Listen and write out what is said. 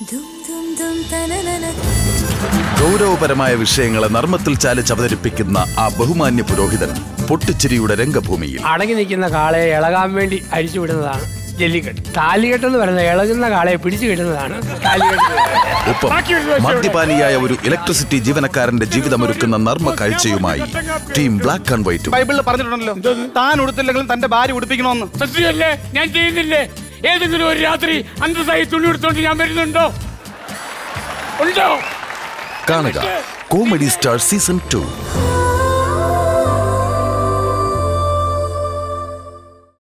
ഗൗരവപരമായ വിഷയങ്ങളെ നർമ്മത്തിൽ ചാലിച്ച് അവതരിപ്പിക്കുന്ന ആ ബഹുമാന്യ പുരോഹിതൻ പൊട്ടിച്ചിരിയുടെ രംഗഭൂമിയിൽ അടങ്ങി നിൽക്കുന്ന കാളയെ ഇളകാൻ വേണ്ടി അരിച്ചു വിടുന്നതാണ് ജല്ലിക്കെട്ട് താലികെട്ട് എന്ന് പറയുന്നത് ഇളകുന്ന കാളയെ പിടിച്ചു കിട്ടുന്നതാണ് താലികെട്ട് ഒപ്പം മദ്യപാനിയായ ഒരു ഇലക്ട്രിസിറ്റി ജീവനക്കാരന്റെ ജീവിതമൊരുക്കുന്ന നർമ്മ കാഴ്ചയുമായി ടീം ബ്ലാക്ക് ആൻഡ് വൈറ്റും ബൈബിളിൽ പറഞ്ഞിട്ടുണ്ടല്ലോ താൻ ഉടുത്തില്ലെങ്കിലും തന്റെ ഭാര്യ ഉടുപ്പിക്കണമെന്ന് സത്യമല്ലേ ഞാൻ ചെയ്യുന്നില്ലേ ഏതെങ്കിലും ഒരു രാത്രി അന്തസായി തുണി എടുത്തോണ്ട് ഞാൻ വരുന്നുണ്ടോ ഉണ്ടോ കാണുക കോമഡി സ്റ്റാർ സീസൺ ടു